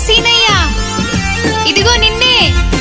సీనయ్య ఇదిగో నిన్నే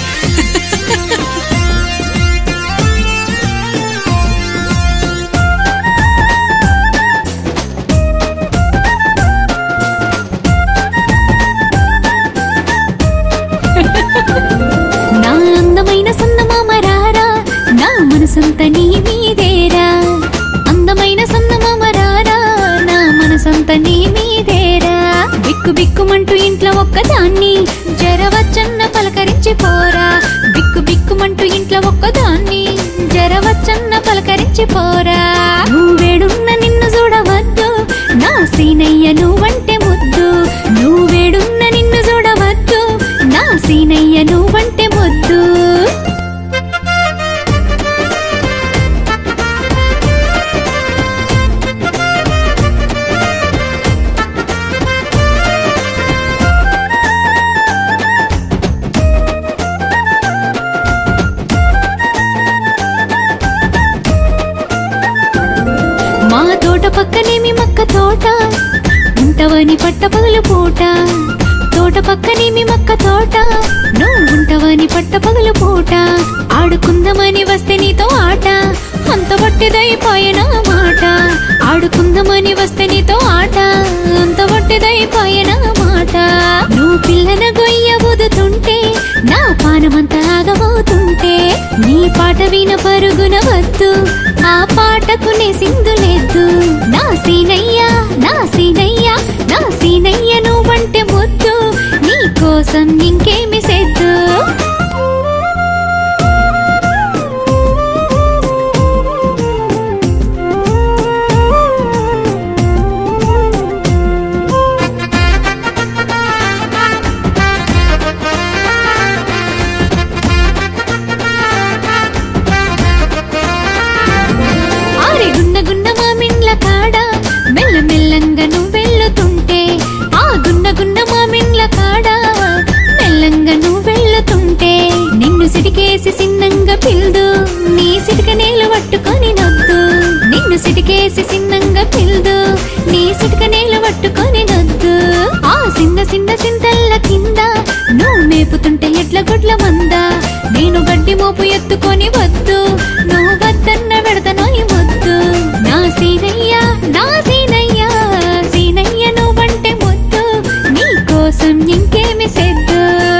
నా అందమైన సన్నమామ రారా నా మనసంత నీ మీదేరా అందమైన సన్నమామ రారా నా మనసంత నీ మీదేరా బిక్కు బిక్కుమంటూ ఇంట్లో ఒక్కదాన్ని జరవచ్చన్న పలకరించి పోరా బిక్కు బిక్కుమంటూ ఇంట్లో ఒక్కదాన్ని జరవచ్చన్న పలకరించి పోరా నువ్వేడున్న నిన్ను చూడవద్దు నా సీనయ్య నువ్వంటే ముద్దు నువ్వేడున్న నిన్ను చూడవద్దు నా సీనయ్య నువ్వంటే ముద్దు మా తోట పక్కనేమి మక్క తోట ఉంటవని పట్ట పగలు పూట తోట పక్కనేమి మక్క తోట నువ్వు ఉంటవని పట్ట పగలు పూట ఆడుకుందామని వస్తే నీతో ఆట అంత పట్టిదైపోయిన మాట ఆడుకుందామని వస్తే నీతో ఆట అంత పట్టిదైపోయిన మాట నువ్వు పిల్లన గొయ్య ఊదుతుంటే నా పానమంతా ఆగమవుతుంటే నీ పాట విన పరుగున వద్దు ఆ పాటకు నే సింధులేదు నా సీనయ్య నా సీనయ్య నా సీనయ్య నువ్వంటే ముద్దు నీ కోసం ఇంకేమి సెద్దు ఆరి గున్న గున్న మామిండ్ల కాడ మెల్ల మెల్లంగా నువ్వు వెళ్ళుతుంటే ఆ గున్న గున్న మామిండ్ల కాడ మెల్లంగా నువ్వు వెళ్ళుతుంటే నిన్ను సిటికేసి సిన్నంగా పిల్దు నీ సిటిక నేలు పట్టుకొని నొద్దు నిన్ను సిటికేసి సిన్నంగా పిల్దు నీ సిటిక నేలు పట్టుకొని నొద్దు ఆ సిన్న సిన్న సింతల్ల కింద నువ్వు మేపుతుంటే ఎడ్ల గుడ్ల మంద నేను గడ్డి మోపు ఎత్తుకొని వద్దు నువ్వు వద్దన్న పెడతనోయి ముద్దు నా సీనయ్య నా సీనయ్య సీనయ్య నువ్వంటే ముద్దు నీ కోసం ఇంకేమి సెద్దు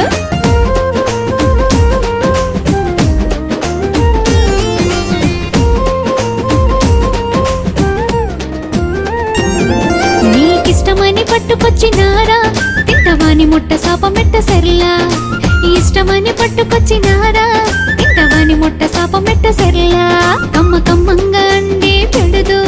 నీకిష్టమని పట్టుకొచ్చినారా తింటవాని ముట్ట సాప మెట్ట సెర్లా ఇష్టమని పట్టుకొచ్చినారా తింటవాని ముట్ట సాప మెట్ట సెర్లా కమ్మ కమ్మంగా అండి పెడుదు